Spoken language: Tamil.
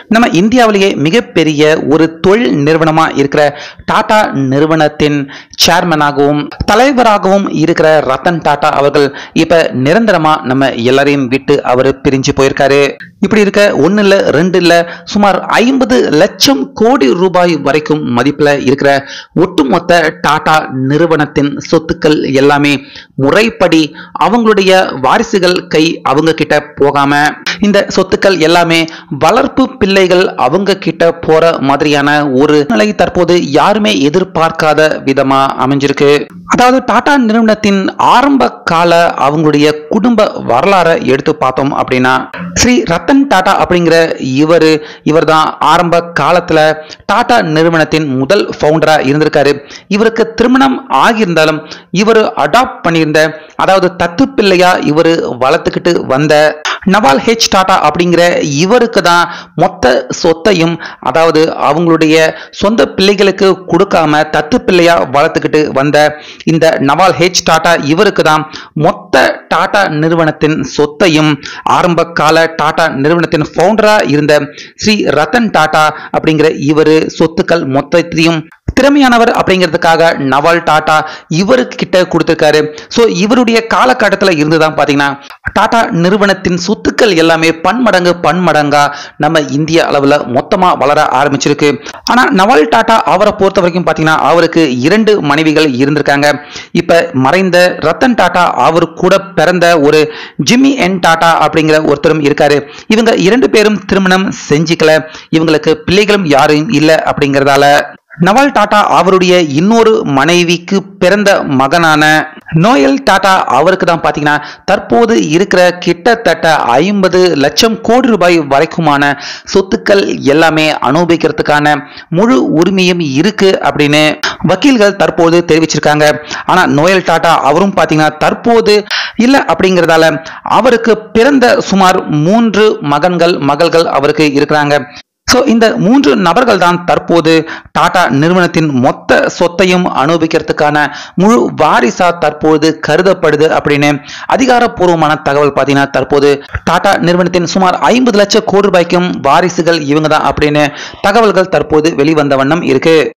நம்ம இந்தியாவிலேயே மிகப்பெரிய ஒரு தொழில் நிறுவனமா இருக்கிற டாடா நிறுவனத்தின் சேர்மனாகவும் தலைவராகவும் இருக்கிற ரத்தன் டாடா அவர்கள் இப்ப நிரந்தரமா நம்ம எல்லாரையும் விட்டு அவர் பிரிஞ்சு போயிருக்காரு இப்படி இருக்க ஒண்ணு இல்ல ரெண்டு இல்ல சுமார் ஐம்பது லட்சம் கோடி ரூபாய் வரைக்கும் மதிப்புல இருக்கிற ஒட்டுமொத்த டாடா நிறுவனத்தின் சொத்துக்கள் எல்லாமே முறைப்படி அவங்களுடைய வாரிசுகள் கை அவங்க கிட்ட போகாம இந்த சொத்துக்கள் எல்லாமே வளர்ப்பு பிள்ளைகள் அவங்க கிட்ட போற மாதிரியான ஒரு நிலை தற்போது யாருமே எதிர்பார்க்காத விதமா அமைஞ்சிருக்கு அதாவது டாடா நிறுவனத்தின் ஆரம்ப கால அவங்களுடைய குடும்ப வரலாறை எடுத்து பார்த்தோம் அப்படின்னா ஸ்ரீ ரத்தன் டாடா அப்படிங்கிற இவர் இவர் தான் ஆரம்ப காலத்துல டாடா நிறுவனத்தின் முதல் ஃபவுண்டரா இருந்திருக்காரு இவருக்கு திருமணம் ஆகியிருந்தாலும் இவர் அடாப்ட் பண்ணியிருந்த அதாவது தத்து பிள்ளையா இவர் வளர்த்துக்கிட்டு வந்த நவால் ஹெச் டாடா அப்படிங்கிற இவருக்கு தான் மொத்த சொத்தையும் அதாவது அவங்களுடைய சொந்த பிள்ளைகளுக்கு கொடுக்காம தத்து பிள்ளையா வளர்த்துக்கிட்டு வந்த இந்த நவால் ஹெச் டாடா இவருக்கு தான் மொத்த டாடா நிறுவனத்தின் சொத்தையும் ஆரம்ப கால டாடா நிறுவனத்தின் ஃபவுண்டரா இருந்த ஸ்ரீ ரத்தன் டாடா அப்படிங்கிற இவர் சொத்துக்கள் மொத்தத்தையும் திறமையானவர் அப்படிங்கிறதுக்காக நவால் டாடா இவருக்கு கிட்ட கொடுத்திருக்காரு ஸோ இவருடைய காலகட்டத்தில் இருந்து தான் பார்த்தீங்கன்னா டாடா நிறுவனத்தின் சொத்துக்கள் எல்லாமே பன்மடங்கு பன்மடங்கா நம்ம இந்திய அளவில் மொத்தமாக வளர ஆரம்பிச்சிருக்கு ஆனால் நவால் டாடா அவரை பொறுத்த வரைக்கும் பார்த்தீங்கன்னா அவருக்கு இரண்டு மனைவிகள் இருந்திருக்காங்க இப்போ மறைந்த ரத்தன் டாடா அவர் கூட பிறந்த ஒரு ஜிம்மி என் டாடா அப்படிங்கிற ஒருத்தரும் இருக்காரு இவங்க இரண்டு பேரும் திருமணம் செஞ்சுக்கல இவங்களுக்கு பிள்ளைகளும் யாரும் இல்லை அப்படிங்கிறதால நவால் டாடா அவருடைய இன்னொரு மனைவிக்கு பிறந்த மகனான நோயல் டாடா அவருக்கு தான் பார்த்தீங்கன்னா தற்போது இருக்கிற கிட்டத்தட்ட ஐம்பது லட்சம் கோடி ரூபாய் வரைக்குமான சொத்துக்கள் எல்லாமே அனுபவிக்கிறதுக்கான முழு உரிமையும் இருக்கு அப்படின்னு வக்கீல்கள் தற்போது தெரிவிச்சிருக்காங்க ஆனா நோயல் டாடா அவரும் பார்த்தீங்கன்னா தற்போது இல்லை அப்படிங்கிறதால அவருக்கு பிறந்த சுமார் மூன்று மகன்கள் மகள்கள் அவருக்கு இருக்கிறாங்க ஸோ இந்த மூன்று நபர்கள் தான் தற்போது டாடா நிறுவனத்தின் மொத்த சொத்தையும் அனுபவிக்கிறதுக்கான முழு வாரிசா தற்போது கருதப்படுது அப்படின்னு அதிகாரப்பூர்வமான தகவல் பார்த்தீங்கன்னா தற்போது டாடா நிறுவனத்தின் சுமார் ஐம்பது லட்சம் கோடி ரூபாய்க்கும் வாரிசுகள் இவங்க தான் அப்படின்னு தகவல்கள் தற்போது வெளிவந்த வண்ணம் இருக்கு